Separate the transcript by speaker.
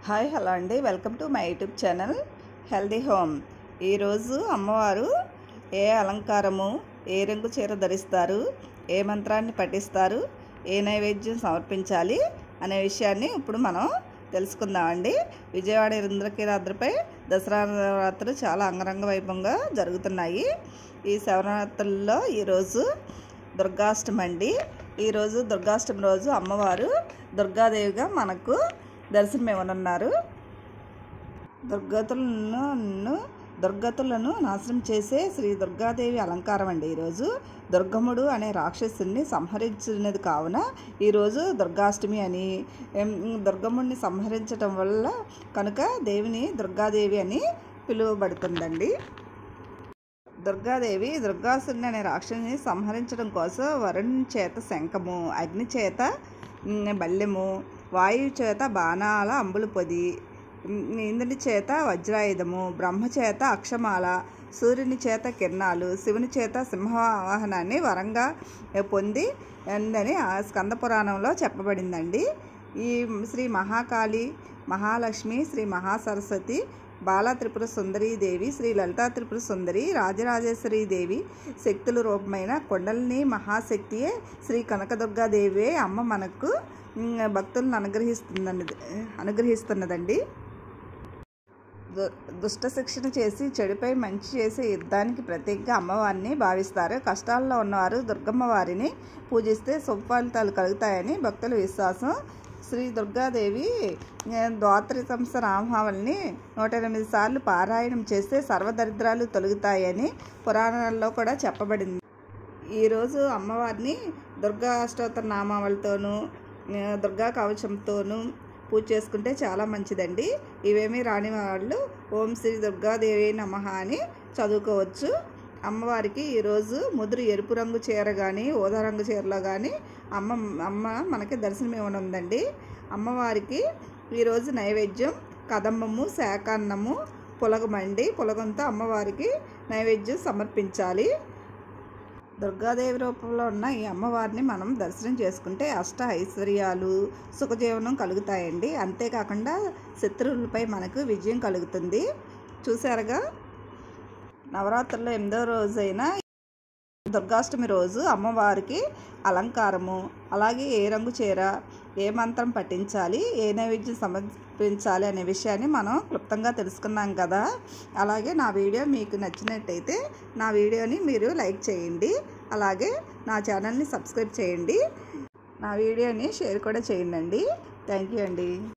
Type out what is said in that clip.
Speaker 1: hi hello అండి welcome to my YouTube channel healthy home ఈరోజు అమ్మవారు ఏ అలంకారము ఏ రంగు చీర ధరిస్తారు ఏ మంత్రాన్ని పఠిస్తారు ఏ నైవేద్యం సమర్పించాలి అనే విషయాన్ని ఇప్పుడు మనం తెలుసుకుందామండి విజయవాడ ఇంద్రకీరాద్రిపై దసరా నవరాత్రులు చాలా అంగరంగ వైభవంగా జరుగుతున్నాయి ఈ శివరాత్రుల్లో ఈరోజు దుర్గాష్టమి అండి ఈరోజు దుర్గాష్టమి రోజు అమ్మవారు దుర్గాదేవిగా మనకు దర్శనం ఇవ్వనున్నారు దుర్గతులను దుర్గతులను నాశనం చేసే శ్రీ దుర్గాదేవి అలంకారం అండి ఈరోజు దుర్గముడు అనే రాక్షసుని సంహరించినది కావున ఈరోజు దుర్గాష్టమి అని ఎం, దుర్గముడిని సంహరించటం వల్ల కనుక దేవిని దుర్గాదేవి అని పిలువబడుతుందండి దుర్గాదేవి దుర్గాసుని అనే రాక్షసుని సంహరించడం కోసం వరుణ్ చేత శంఖము అగ్ని చేత ఉమ్, బల్లెము వాయువు చేత బాణాల అంబులు పొది ఉమ్, ఇంద్రుని చేత వజ్రాయుధము బ్రహ్మ చేత అక్షమాల సూర్యుని చేత కిరణాలు శివుని చేత సింహవాహనాన్ని వరంగా పొంది ఉందని ఆ స్కంద పురాణంలో చెప్పబడిందండి ఈ శ్రీ మహాకాళి మహాలక్ష్మి శ్రీ మహాసరస్వతి బాల త్రిపుర సుందరీ దేవి శ్రీ లలితా త్రిపుర సుందరి రాజరాజేశ్వరి దేవి శక్తుల రూపమైన కొండలిని మహాశక్తియే శ్రీ కనకదుర్గాదేవి అమ్మ మనకు ఉమ్, భక్తులను అనుగ్రహిస్తున్నది అనుగ్రహిస్తున్నదండి దు- దుష్ట శిక్షణ చేసి చెడుపై మంచి చేసే యుద్ధానికి ప్రత్యేకంగా అమ్మవారిని భావిస్తారు కష్టాల్లో ఉన్నవారు దుర్గమ్మ వారిని పూజిస్తే శుభఫలితాలు కలుగుతాయని భక్తుల విశ్వాసం శ్రీ దుర్గాదేవి ఏ, ద్వాత్రి సంవత్సర రామహావల్ని నూట ఎనిమిది సార్లు పారాయణం చేస్తే సర్వదరిద్రాలు తొలగుతాయని పురాణాల్లో కూడా చెప్పబడింది ఈరోజు అమ్మవారిని దుర్గా అష్టోత్తర నామావళితోనూ ఆ, దుర్గా కవచంతోనూ పూజ చేసుకుంటే చాలా మంచిదండి ఇవేమీ రాని వాళ్ళు ఓం శ్రీ దుర్గాదేవి నమః అని చదువుకోవచ్చు అమ్మవారికి ఈరోజు ముదురు ఎరుపు రంగు చీర కానీ ఊదా రంగు చీరలో కానీ అమ్మ అమ్మ మనకి దర్శనం ఇవ్వనుందండి అమ్మవారికి ఈరోజు నైవేద్యం కదంబము శాకాన్నము పులగమండి పులగంతో అమ్మవారికి నైవేద్యం సమర్పించాలి దుర్గాదేవి రూపంలో ఉన్న ఈ అమ్మవారిని మనం దర్శనం చేసుకుంటే అష్ట ఐశ్వర్యాలు సుఖజీవనం కలుగుతాయండి అంతేకాకుండా శత్రువులపై మనకు విజయం కలుగుతుంది చూసారుగా నవరాత్రుల్లో ఎనిమిదో రోజైన దుర్గాష్టమి రోజు అమ్మవారికి అలంకారము అలాగే ఏ రంగు చీర ఏ మంత్రం పఠించాలి ఏ నైవేద్యం సమర్పించాలి అనే విషయాన్ని మనం క్లుప్తంగా తెలుసుకున్నాం కదా అలాగే నా వీడియో మీకు నచ్చినట్టయితే నా వీడియోని మీరు లైక్ చేయండి అలాగే నా ఛానల్ని సబ్స్క్రైబ్ చేయండి నా వీడియోని షేర్ కూడా చేయండి థ్యాంక్ యూ అండి